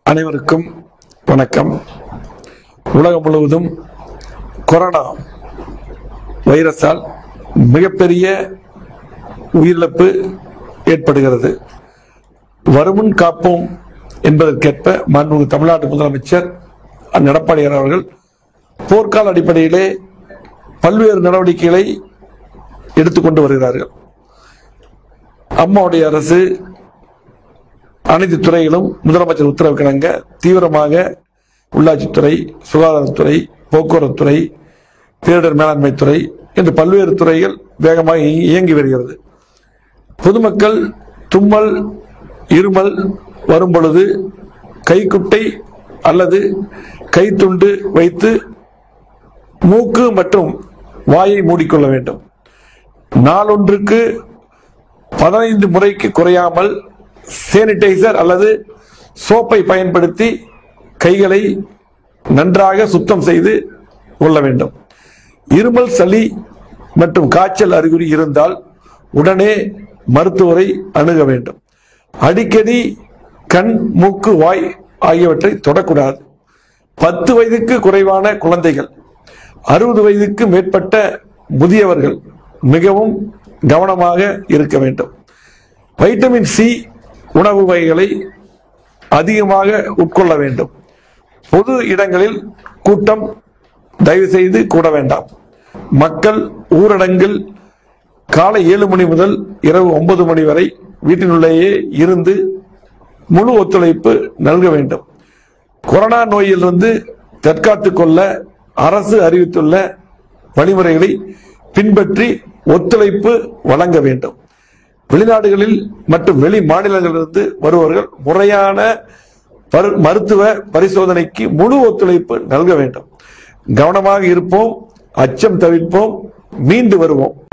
அனைவருக்கும் வணக்கம் உலகம் முழுவதும் கொரோனா வைரஸால் மிகப்பெரிய உயிரிழப்பு ஏற்படுகிறது வருமுன் காப்போம் என்பதற்கேற்ப மாண்புமிகு தமிழ்நாடு முதலமைச்சர் அண்ணன் எடப்பாடியார் அவர்கள் போர்க்கால அடிப்படையிலே பல்வேறு நடவடிக்கைகளை எடுத்துக்கொண்டு வருகிறார்கள் அம்மாவுடைய அரசு அனைத்து துறைகளும் முதலமைச்சர் உத்தரவு கிணங்க தீவிரமாக உள்ளாட்சித்துறை சுகாதாரத்துறை போக்குவரத்துறை பேரிடர் மேலாண்மை துறை என்று பல்வேறு துறைகள் வேகமாக இய- இயங்கி வருகிறது பொதுமக்கள் தும்மல் இருமல் வரும் பொழுது கைக்குட்டை அல்லது கைத்துண்டு வைத்து மூக்கு மற்றும் வாயை மூடிக்கொள்ள வேண்டும் நாளொன்றுக்கு பதினைந்து முறைக்கு குறையாமல் சானிடைசர் அல்லது சோப்பை பயன்படுத்தி கைகளை நன்றாக சுத்தம் செய்து கொள்ள வேண்டும் இருமல் சளி மற்றும் காய்ச்சல் அறிகுறி இருந்தால் உடனே மருத்துவரை அணுக வேண்டும் அடிக்கடி கண் மூக்கு வாய் ஆகியவற்றை தொடக்கூடாது பத்து வயதுக்கு குறைவான குழந்தைகள் அறுபது வயதுக்கு மேற்பட்ட முதியவர்கள் மிகவும் கவனமாக இருக்க வேண்டும் வைட்டமின் சி உணவு வகைகளை அதிகமாக உட்கொள்ள வேண்டும் பொது இடங்களில் கூட்டம் தயவு செய்து கூட வேண்டாம் மக்கள் ஊரடங்கில் காலை ஏழு மணி முதல் இரவு ஒன்பது மணி வரை வீட்டினுள்ளேயே இருந்து முழு ஒத்துழைப்பு நல்க வேண்டும் கொரோனா நோயிலிருந்து தற்காத்துக் கொள்ள அரசு அறிவித்துள்ள வழிமுறைகளை பின்பற்றி ஒத்துழைப்பு வழங்க வேண்டும் வெளிநாடுகளில் மற்றும் வெளி மாநிலங்களிலிருந்து வருபவர்கள் முறையான பரு- மருத்துவ பரிசோதனைக்கு முழு ஒத்துழைப்பு நல்க வேண்டும் கவனமாக இருப்போம் அச்சம் தவிர்ப்போம் மீண்டு வருவோம்